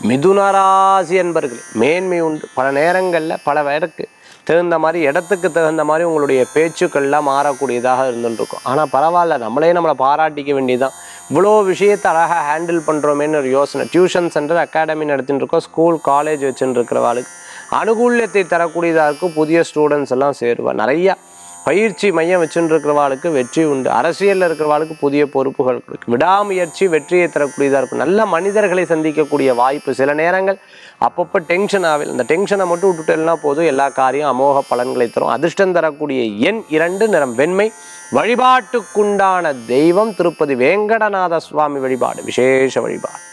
மிதுனராசி என்பர்களே மேன்மை உண்டு பல நேரங்களில் பல பேருக்கு தகுந்த மாதிரி இடத்துக்கு தகுந்த மாதிரி உங்களுடைய பேச்சுக்கள்லாம் மாறக்கூடியதாக இருந்துட்டு இருக்கும் ஆனால் பரவாயில்ல நம்மளே நம்மளை பாராட்டிக்க வேண்டியதுதான் இவ்வளோ விஷயத்தை அழகாக ஹேண்டில் பண்ணுறோமேன்னு ஒரு யோசனை டியூஷன் சென்டர் அகாடமி நடத்திட்டு இருக்கோம் ஸ்கூல் காலேஜ் வச்சுட்டு இருக்கிறவாளுக்கு அனுகூல்யத்தை தரக்கூடியதாக இருக்கும் புதிய ஸ்டூடெண்ட்ஸ் எல்லாம் சேருவா நிறையா பயிற்சி மையம் வச்சுட்டு இருக்கிறவாளுக்கு வெற்றி உண்டு அரசியலில் இருக்கிறவாளுக்கு புதிய பொறுப்புகள் கொடுக்கும் விடாமுயற்சி வெற்றியை தரக்கூடியதாக இருக்கும் நல்ல மனிதர்களை சந்திக்கக்கூடிய வாய்ப்பு சில நேரங்கள் அப்பப்போ டென்ஷன் ஆகல இந்த டென்ஷனை மட்டும் விட்டுட்டேன்னா போதும் எல்லா காரியம் அமோக பலன்களை தரும் அதிர்ஷ்டம் தரக்கூடிய எண் இரண்டு நிறம் வெண்மை வழிபாட்டுக்குண்டான தெய்வம் திருப்பதி வேங்கடநாத சுவாமி வழிபாடு விசேஷ வழிபாடு